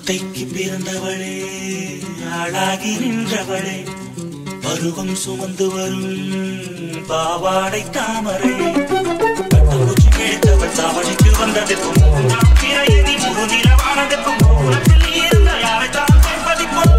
ஒத்தைக்கு பிறந்தவளே ஆளாகி நின்றவளே பருவம் சுமந்து வரும் பாவாடை தாமரை கட்டமுச்சி கிழித்தவள் தாவணிக்கு வந்ததற்கும் மூன்றாம் பிறையணி முழுநிலவானதற்கும் தூரத்தில் இருந்த யாரைத்தான் தென்பதிப்போம்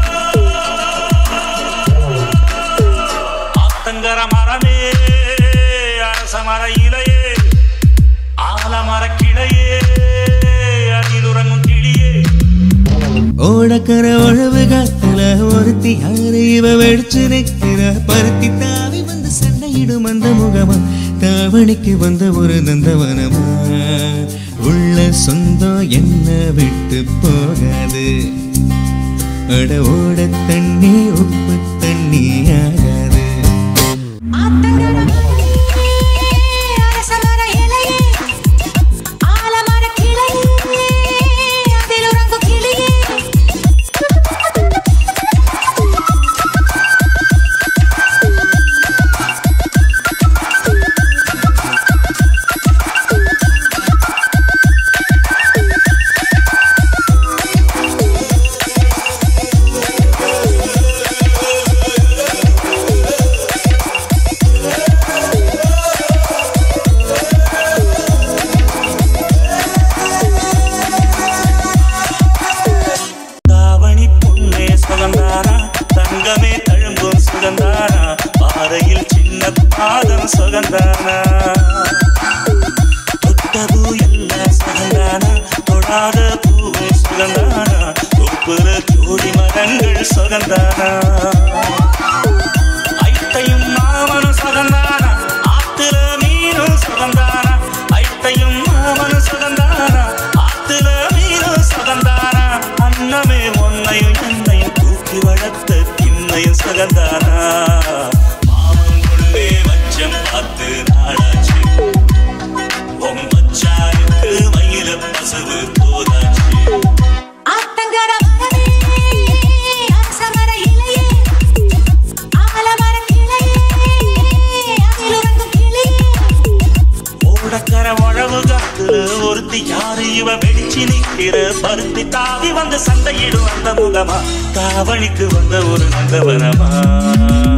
ஆத்தங்கர மரமே அரச மர இலையே ஆலமர கிளையே அதில் உறங்கும் கிளியே ஓடக்கர உழவு காத்துல ஒருத்தி யாரு இவ வெடிச்சு நிற்கிற பருத்தி தாவி வந்து சண்டையிடும் அந்த முகமா தாவணிக்கு வந்த ஒரு நந்தவனமா உள்ள சொந்தம் என்ன விட்டு போகாது அட ஓட தண்ணி உப்பு தண்ணி ஆகாது அரசமர இலையே ஆலமர கிளையே அதில் உறங்கும் கிளியே தாவணி பொண்ணே சுகந்தானா தங்கமே தழும்பும் சுகந்தானா பாறையில் சின்ன பாதம் சுகந்தானா தொட்டது எல்லாம் சுகந்தானா தொடாத பூவும் சுகந்தானா ஒப்புற ஜோடி மரங்கள் சுகந்தானா ஐட்டையும் மாமனும் சுகந்தானா ஆத்துல மீனும் சுகந்தானா ஐட்டையும் மாமனும் சுகந்தானா ஆத்துல மீனும் சுகந்தானா அன்னமே ஒன்னையும் என்னையும் தூக்கி வளர்த்த திண்ணையும் சுகந்தானா மாமன் உள்ளே வச்சம் பார்த்து நாளாச்சு ஒம்பச்சாருக்கு மயில பசுவு போதாச்சு ஆத்தங்கர மரமே அரசமர இலையே ஆலமர கிளையே அதில் உறங்கும் கிளியே ஓடக்கர உழவு காத்துல ஒருத்தி யாரு இவ வெடிச்சு நிக்கிற பருத்தி தாவி வந்து சண்டையிடும் அந்த முகமா தாவணிக்கு வந்த ஒரு நந்தவனமா